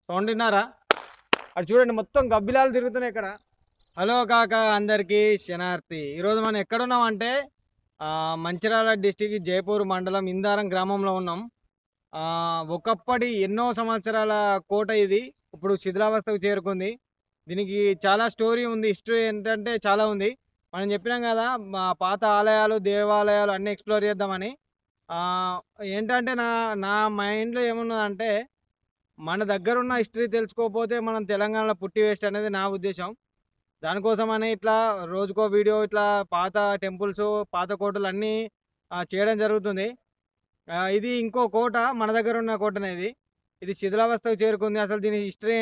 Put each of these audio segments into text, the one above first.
sound విన్నారా అటు చూడండి మొత్తం గబ్బిలాలు తిరుగుతున్నాయి ఇక్కడ హలో కాక అందరికీ శనార్థి ఈరోజు మనం ఎక్కడున్నామంటే ఆ, మంచిర్యాల డిస్టిక్ జైపూర్ మండలం ఇందారం గ్రామంలో ఉన్నాం ఆ, ఒకప్పటి ఎన్నో సంవత్సరాల కోట ఇది ఇప్పుడు శిథిలావస్థకు చేరుకుంది దీనికి చాలా స్టోరీ ఉంది హిస్టరీ ఏంటంటే చాలా ఉంది మనం చెప్పినాం కదా మా పాత ఆలయాలు దేవాలయాలు అన్నీ ఎక్స్ప్లోర్ చేద్దామని ఆ, ఏంటంటే నా నా మైండ్లో ఏమున్నదంటే మన దగ్గర ఉన్న హిస్టరీ తెలుసుకోకపోతే మనం తెలంగాణలో పుట్టి వేస్ట్ అనేది నా ఉద్దేశం దానికోసమని ఇట్లా రోజుకో వీడియో ఇట్లా పాత టెంపుల్స్ పాత కోటలు అన్నీ ఆ, చేయడం జరుగుతుంది ఆ, ఇది ఇంకో కోట మన దగ్గర ఉన్న కోటనే ఇది ఇది శిథిలావస్థకు చేరుకుంది అసలు దీని హిస్టరీ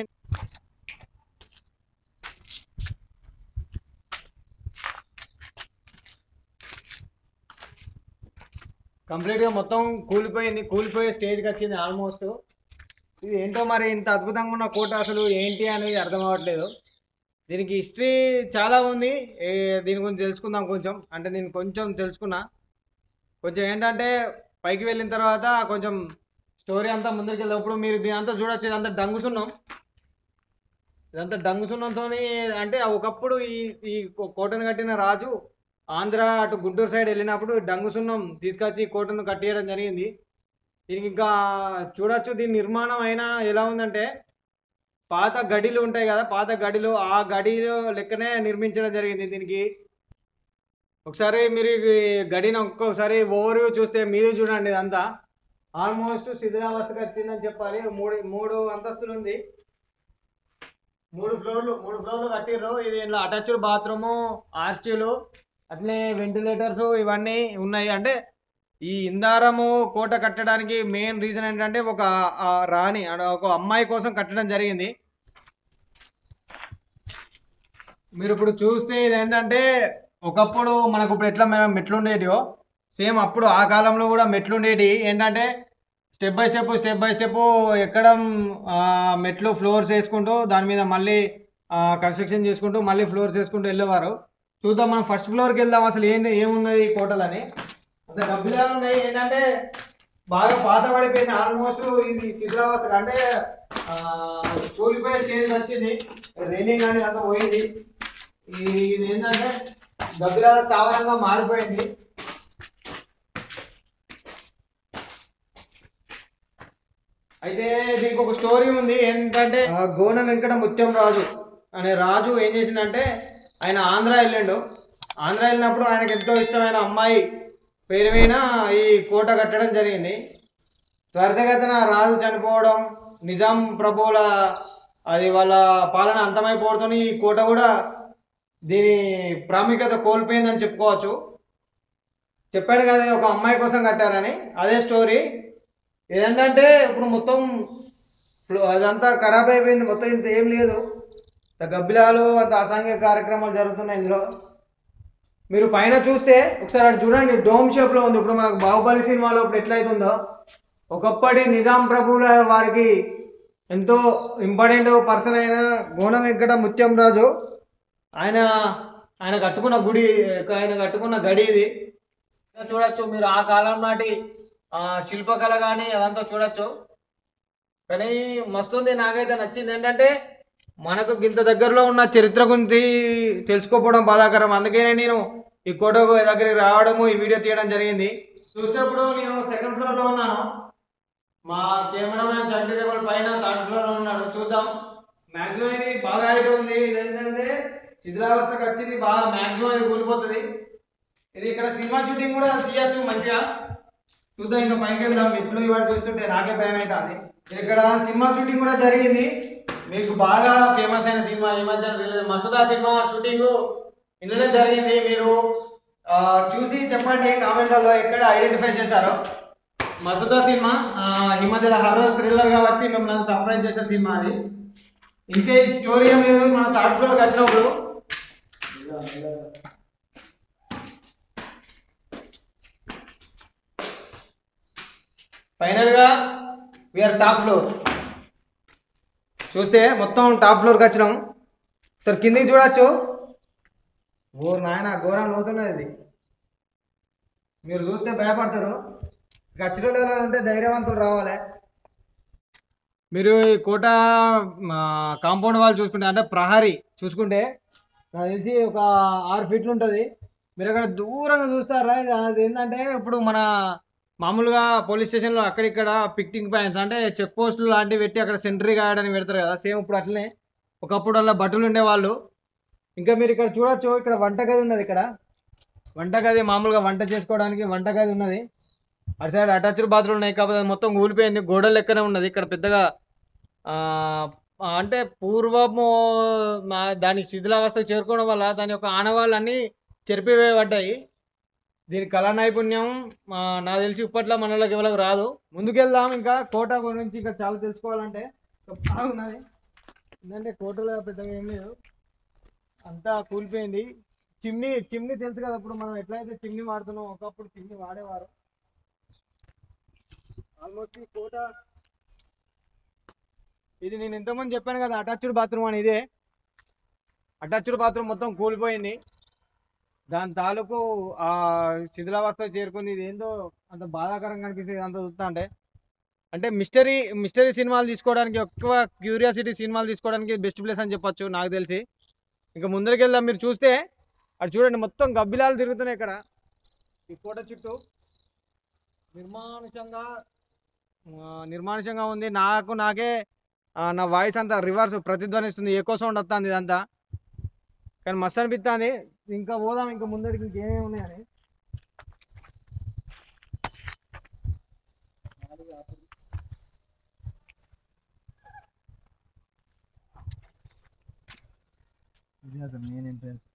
కంప్లీట్గా మొత్తం కూలిపోయింది కూలిపోయే స్టేజ్కి వచ్చింది ఆల్మోస్ట్ ఇది ఏంటో మరి ఇంత అద్భుతంగా ఉన్న కోట అసలు ఏంటి అనేది అర్థం అవ్వట్లేదు దీనికి హిస్టరీ చాలా ఉంది ఏ, దీని గురించి తెలుసుకుందాం కొంచెం అంటే నేను కొంచెం తెలుసుకున్నా కొంచెం ఏంటంటే పైకి వెళ్ళిన తర్వాత కొంచెం స్టోరీ అంతా ముందరికి వెళ్దాం ఇప్పుడు మీరు దీని అంతా చూడొచ్చు ఇదంతా డంగుసున్నాం ఇదంతా డంగుసున్నంతో అంటే ఒకప్పుడు ఈ ఈ కో- కోటను కట్టిన రాజు ఆంధ్ర అటు గుంటూరు సైడ్ వెళ్ళినప్పుడు డంగుసున్నం తీసుకొచ్చి ఈ కోటను కట్టేయడం జరిగింది దీనికి ఇంకా చూడొచ్చు దీని నిర్మాణం అయినా ఎలా ఉందంటే పాత గడిలు ఉంటాయి కదా పాత గడిలు ఆ గడిలో లెక్కనే నిర్మించడం జరిగింది దీనికి ఒకసారి మీరు ఈ గడిని ఒక్కొక్కసారి ఓవర్ చూస్తే మీరు చూడండి ఇదంతా ఆల్మోస్ట్ శిథిలావస్థకు వచ్చిందని చెప్పాలి మూడు మూడు అంతస్తులు ఉంది మూడు ఫ్లోర్లు మూడు ఫ్లోర్లు కట్టిర్రు ఇది ఇంట్లో అటాచ్డ్ బాత్రూము ఆర్చీలు అట్లే వెంటిలేటర్స్ ఇవన్నీ ఉన్నాయి అంటే ఈ ఇందారము కోట కట్టడానికి మెయిన్ రీజన్ ఏంటంటే ఒక ఆ, రాణి అంటే ఒక అమ్మాయి కోసం కట్టడం జరిగింది మీరు ఇప్పుడు చూస్తే ఇది ఏంటంటే ఒకప్పుడు మనకు ఇప్పుడు ఎట్లా మనం మెట్లు ఉండేటివో సేమ్ అప్పుడు ఆ కాలంలో కూడా మెట్లు ఉండేటి ఏంటంటే step by step step by step ఎక్కడం ఆ, మెట్లు ఫ్లోర్స్ వేసుకుంటూ దాని మీద మళ్ళీ కన్స్ట్రక్షన్ చేసుకుంటూ మళ్ళీ ఫ్లోర్స్ వేసుకుంటూ వెళ్ళేవారు చూద్దాం మనం ఫస్ట్ ఫ్లోర్కి వెళ్దాం అసలు ఏంటి ఏమున్నది ఈ కోటలని అంత డబ్బులు ఉన్నాయి ఏంటంటే బాగా పాత పడిపోయింది ఆల్మోస్ట్ ఇది శిథిలావస్థ అంటే ఆ, కూలిపోయే స్టేజ్ వచ్చింది రైనింగ్ అనేది అంతా పోయింది ఈ- ఇది ఏంటంటే గబ్బిలాల స్థావరంగా మారిపోయింది అయితే దీనికి ఒక స్టోరీ ఉంది ఏంటంటే ఆ, గోన వెంకట ముత్యం రాజు అనే రాజు ఏం చేసిందంటే ఆయన ఆంధ్ర వెళ్ళిండు ఆంధ్ర వెళ్ళినప్పుడు ఆయనకు ఎంతో ఇష్టమైన అమ్మాయి పేరు మీద ఈ కోట కట్టడం జరిగింది త్వరితగతిన రాజు చనిపోవడం నిజాం ప్రభువుల అది వాళ్ళ పాలన అంతమైపోవడంతో ఈ కోట కూడా దీని ప్రాముఖ్యత కోల్పోయిందని చెప్పుకోవచ్చు చెప్పాను కదా ఒక అమ్మాయి కోసం కట్టారని అదే స్టోరీ ఏంటంటే ఇప్పుడు మొత్తం ఫ్లో- అదంతా ఖరాబ్ అయిపోయింది మొత్తం ఇంత ఏం లేదు ఇంత గబ్బిలాలు అంత అసాంఘిక కార్యక్రమాలు జరుగుతున్నాయి ఇందులో మీరు పైన చూస్తే ఒకసారి అటు చూడండి డోమ్ షేప్లో ఉంది ఇప్పుడు మనకు బాహుబలి సినిమాలో ఇప్పుడు ఎట్లయితుందో ఒకప్పటి నిజాం ప్రభువుల వారికి ఎంతో ఇంపార్టెంట్ పర్సన్ అయిన గోనం వెంకట ముత్యం రాజు ఆయన ఆయన కట్టుకున్న గుడి ఆయన కట్టుకున్న గడి ఇది ఇంకా చూడొచ్చు మీరు ఆ కాలం నాటి ఆ, శిల్పకళ కానీ అదంతా చూడొచ్చు కానీ మస్తు ఉంది నాకైతే నచ్చింది ఏంటంటే మనకు ఇంత దగ్గరలో ఉన్న చరిత్ర గురించి తెలుసుకోకపోవడం బాధాకరం అందుకనే నేను ఈ కోట దగ్గరికి రావడము ఈ వీడియో తీయడం జరిగింది చూసేప్పుడు నేను సెకండ్ ఫ్లోర్లో ఉన్నాను మా కెమెరామెన్ చంటి దేవుడు పైన థర్డ్ ఫ్లోర్లో ఉన్నాడు చూద్దాం మ్యాక్సిమం ఇది బాగా హైట్ ఉంది ఇది ఏంటంటే శిథిలావస్థకు వచ్చింది బాగా మ్యాక్సిమం ఇది కూలిపోతుంది ఇది ఇక్కడ సినిమా షూటింగ్ కూడా తీయచ్చు మంచిగా చూద్దాం ఇంకా పైకి వెళ్దాం మెట్లు ఇవాటి చూస్తుంటే నాకే భయం అవుతుంది ఇక్కడ సినిమా షూటింగ్ కూడా జరిగింది మీకు బాగా ఫేమస్ అయిన సినిమా ఈ మధ్య రిలీజ్ మసూదా సినిమా షూటింగ్ ఇందులో జరిగింది మీరు ఆ, చూసి చెప్పండి కామెంట్లలో ఎక్కడ ఐడెంటిఫై చేశారో మసూదా సినిమా ఆ, ఈ మధ్యలో హర్రర్ థ్రిల్లర్ గా వచ్చి మిమ్మల్ని సర్ప్రైజ్ చేసిన సినిమా అది ఇంతే స్టోరీ ఏం లేదు మన థర్డ్ ఫ్లోర్కి వచ్చినప్పుడు ఫైనల్గా వీఆర్ టాప్ ఫ్లోర్ చూస్తే మొత్తం టాప్ ఫ్లోర్కి వచ్చినాం సార్ కిందికి చూడొచ్చు ఓ నాయన ఘోరం లోతున్నది ఇది మీరు చూస్తే భయపడతారు ఖచ్చితంగా ఉంటే ధైర్యవంతులు రావాలి మీరు ఈ కోట కాంపౌండ్ వాళ్ళు చూసుకుంటే అంటే ప్రహరీ చూసుకుంటే నాకు తెలిసి ఒక ఆరు ఫీట్లు ఉంటుంది మీరు అక్కడ దూరంగా చూస్తారా ఇది అది ఏంటంటే ఇప్పుడు మన మామూలుగా పోలీస్ స్టేషన్లో అక్కడిక్కడ పిక్టింగ్ పాయింట్స్ అంటే చెక్ పోస్టులు లాంటివి పెట్టి అక్కడ సెంట్రీ గాయడానికి పెడతారు కదా సేమ్ ఇప్పుడు అట్లనే ఒకప్పుడు అలా బట్టలు ఉండేవాళ్ళు ఇంకా మీరు ఇక్కడ చూడొచ్చు ఇక్కడ వంటగది ఉన్నది ఇక్కడ వంటగది మామూలుగా వంట చేసుకోవడానికి వంటగది ఉన్నది అటు సైడ్ అటాచ్డ్ బాత్రూమ్ ఉన్నాయి కాకపోతే అది మొత్తం కూలిపోయింది గోడల లెక్కనే ఉన్నది ఇక్కడ పెద్దగా ఆ, ఆ, అంటే పూర్వము మా దాని శిథిలావస్థకు చేరుకోవడం వల్ల దాని యొక్క ఆనవాళ్ళన్నీ చెరిపివేయబడ్డాయి దీని కళా నైపుణ్యం మా నాకు తెలిసి ఇప్పట్లో మనలోకి ఎవరికి రాదు ముందుకెళ్దాం ఇంకా కోట గురించి ఇంకా చాలా తెలుసుకోవాలంటే ఇంకా బాగున్నది ఏంటంటే కోటలో పెద్దగా ఏం లేదు అంతా కూలిపోయింది చిమ్నీ చిమ్నీ తెలుసు కదా ఇప్పుడు మనం ఎట్లయితే చిమ్నీ వాడుతున్నాం ఒకప్పుడు చిమ్నీ వాడేవారు ఆల్మోస్ట్ ఈ కోట ఇది నేను ఇంతకుముందు చెప్పాను కదా అటాచ్డ్ బాత్రూమ్ అని ఇదే అటాచ్డ్ బాత్రూమ్ మొత్తం కూలిపోయింది దాని తాలూకు ఆ శిథిలావస్థ చేరుకుంది ఇది ఏందో అంత బాధాకరంగా అనిపిస్తుంది అంత చూస్తా అంటే అంటే మిస్టరీ మిస్టరీ సినిమాలు తీసుకోవడానికి ఎక్కువ క్యూరియాసిటీ సినిమాలు తీసుకోవడానికి బెస్ట్ ప్లేస్ అని చెప్పొచ్చు నాకు తెలిసి ఇంకా ముందరికి వెళ్దాం మీరు చూస్తే అటు చూడండి మొత్తం గబ్బిలాలు తిరుగుతున్నాయి ఇక్కడ ఈ కోట చుట్టూ నిర్మానుషంగా ఆ, నిర్మానుషంగా ఉంది నాకు నాకే ఆ, నా వాయిస్ అంతా రివర్స్ ప్రతిధ్వనిస్తుంది ఎక్కువ సౌండ్ వస్తుంది ఇదంతా కానీ మస్తు అనిపిస్తుంది ఇంకా పోదాం ఇంకా ముందరికి ఇంకేమేమి ఉన్నాయని మెయిన్ ఎంట్రన్స్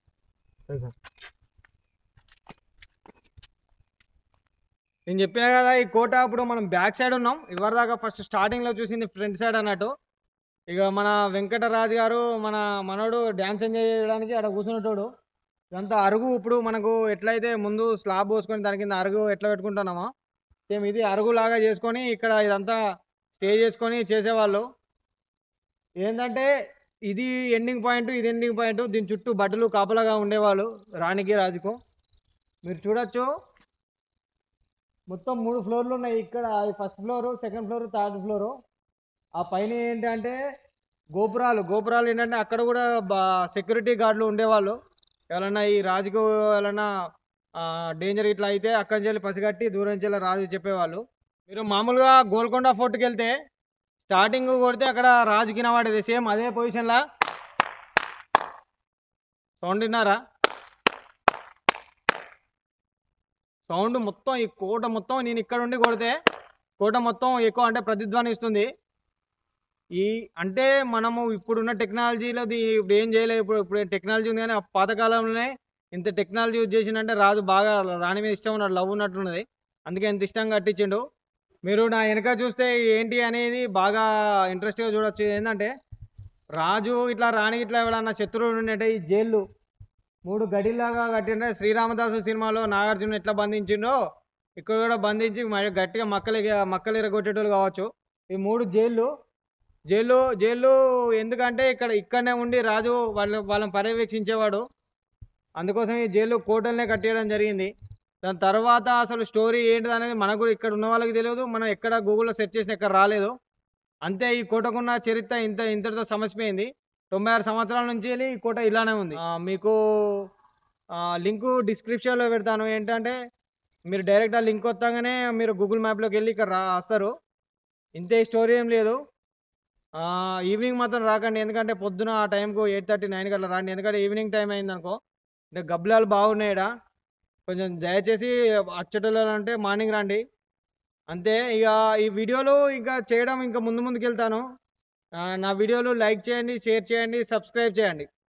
నేను చెప్పినా కదా ఈ కోట ఇప్పుడు మనం బ్యాక్ సైడ్ ఉన్నాం ఇవరిదాకా ఫస్ట్ స్టార్టింగ్లో చూసింది ఫ్రంట్ సైడ్ అన్నట్టు ఇక మన వెంకటరాజు గారు మన మనోడు డ్యాన్స్ ఎంజాయ్ చేయడానికి అక్కడ కూర్చున్నటోడు ఇదంతా అరుగు ఇప్పుడు మనకు ఎట్లయితే ముందు స్లాబ్ పోసుకొని దాని కింద అరుగు ఎట్లా పెట్టుకుంటున్నామో సేమ్ ఇది అరుగు లాగా చేసుకొని ఇక్కడ ఇదంతా స్టే చేసుకొని చేసేవాళ్ళు ఏంటంటే ఇది ఎండింగ్ పాయింట్ ఇది ఎండింగ్ పాయింట్ దీని చుట్టూ బట్టలు కాపలాగా ఉండేవాళ్ళు రాణికి రాజుకు మీరు చూడొచ్చు మొత్తం మూడు ఫ్లోర్లు ఉన్నాయి ఇక్కడ first floor second floor third floor ఆ పైన ఏంటంటే గోపురాలు గోపురాలు ఏంటంటే అక్కడ కూడా బా సెక్యూరిటీ గార్డులు ఉండేవాళ్ళు ఎవరన్నా ఈ రాజుకు ఎవరన్నా డేంజర్ ఇట్లా అయితే అక్కడి నుంచి వెళ్ళి పసిగట్టి దూరం నుంచి వెళ్ళి రాజు చెప్పేవాళ్ళు మీరు మామూలుగా గోల్కొండ ఫోర్ట్కి వెళ్తే స్టార్టింగ్ కొడితే అక్కడ రాజు కినవాడేది సేమ్ అదే పొజిషన్లా సౌండ్ విన్నారా సౌండ్ మొత్తం ఈ కోట మొత్తం నేను ఇక్కడ ఉండి కొడితే కోట మొత్తం ఎక్కువ అంటే ప్రతిధ్వనిస్తుంది ఈ అంటే మనము ఇప్పుడున్న టెక్నాలజీలో ది- ఇప్పుడు ఏం చేయలేదు ఇప్పుడు ఇప్పుడు టెక్నాలజీ ఉంది కానీ ఆ పాతకాలంలోనే ఇంత టెక్నాలజీ యూజ్ చేసిందంటే రాజు బాగా రాణి మీద ఇష్టం ఉన్నట్టు లవ్ ఉన్నట్టున్నది అందుకే ఇంత ఇష్టంగా కట్టించిండు మీరు నా వెనక చూస్తే ఏంటి అనేది బాగా ఇంట్రెస్ట్గా చూడొచ్చు ఏంటంటే రాజు ఇట్లా రాణి ఇట్లా ఎవడన్నా శత్రువులు ఉన్నట్టే ఈ జైళ్ళు మూడు గడిలాగా కట్టిండే శ్రీరామదాసు సినిమాలో నాగార్జున ఎట్లా బంధించిండో ఇక్కడ కూడా బంధించి మరి గట్టిగా మక్కలు మక్కలు ఎరగొట్టేటోళ్ళు కావచ్చు ఈ మూడు జైళ్ళు జైలు జైలు ఎందుకంటే ఇక్కడ ఇక్కడనే ఉండి రాజు వాళ్ళ వాళ్ళని పర్యవేక్షించేవాడు అందుకోసం ఈ జైలు కోటలనే కట్టేయడం జరిగింది దాని తర్వాత అసలు స్టోరీ ఏంటిది అనేది మనకు కూడా ఇక్కడ ఉన్న వాళ్ళకి తెలియదు మనం ఎక్కడ గూగుల్లో సెర్చ్ చేసిన ఎక్కడ రాలేదు అంతే ఈ కోటకున్న చరిత్ర ఇంత ఇంతటితో సమసిపోయింది తొంభై ఆరు సంవత్సరాల నుంచి వెళ్ళి ఈ కోట ఇలానే ఉంది ఆ, మీకు లింకు డిస్క్రిప్షన్లో పెడతాను ఏంటంటే మీరు డైరెక్ట్ ఆ లింక్ వస్తాగానే మీరు గూగుల్ మ్యాప్లోకి వెళ్ళి ఇక్కడ రా వస్తారు ఇంతే స్టోరీ ఏం లేదు ఆ, ఈవినింగ్ మాత్రం రాకండి ఎందుకంటే పొద్దున ఆ టైంకు ఎయిట్ థర్టీ నైన్కి అట్లా రాండి ఎందుకంటే ఈవినింగ్ టైం అయింది అనుకో అంటే గబ్బలాలు బాగున్నాయిడా కొంచెం దయచేసి అచ్చటలో అంటే మార్నింగ్ రండి అంతే ఇక ఈ వీడియోలు ఇంకా చేయడం ఇంకా ముందు ముందుకు వెళ్తాను ఆ, నా వీడియోలు లైక్ చేయండి షేర్ చేయండి సబ్స్క్రైబ్ చేయండి